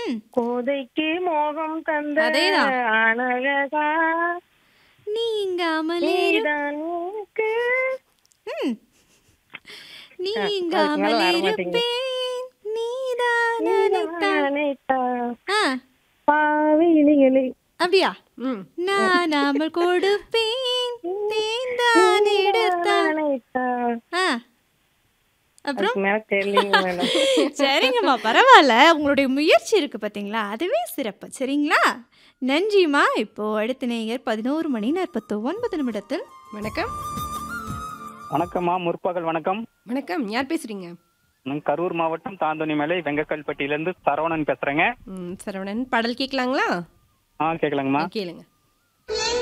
ம் கோதைக்கு மோகம் தந்த அதேதான். அனழகா நீங்காமல் இரு- நீதான் எனக்கு. ம். அதுக்கு மேல நீங்காமல் வர மாட்டேங்குது. இருப்பேன் நீதான் அனைத்தா அனைத்தா. ஆ பாவினிகளே. அப்படியா ம் நானாமல் கொடுப்பேன் தேர்ந்தான் எடுத்தான் அனைத்தா. ஆ அப்புறம் அதுக்கு மேல தெரியலங்க மேடம். சரிங்கம்மா பரவாயில்ல உங்களுடைய முயற்சி இருக்கு பாத்தீங்களா அதுவே சிறப்பு சரிங்களா நன்றிம்மா இப்போ அடுத்த நேயர் பதினோரு மணி நாற்பத்தி ஒன்பது நிமிடத்தில் வணக்கம் வணக்கம்மா முற்பகல் வணக்கம் வணக்கம் யார் பேசுறீங்க நான் கரூர் மாவட்டம் தாந்தோணி மலை வெங்கக்கல்பட்டியிலேருந்து சரவணன் பேசுறேங்க ம் சரவணன் பாடல் கேட்கலாங்களா ஆ கேட்கலாங்கம்மா கேளுங்க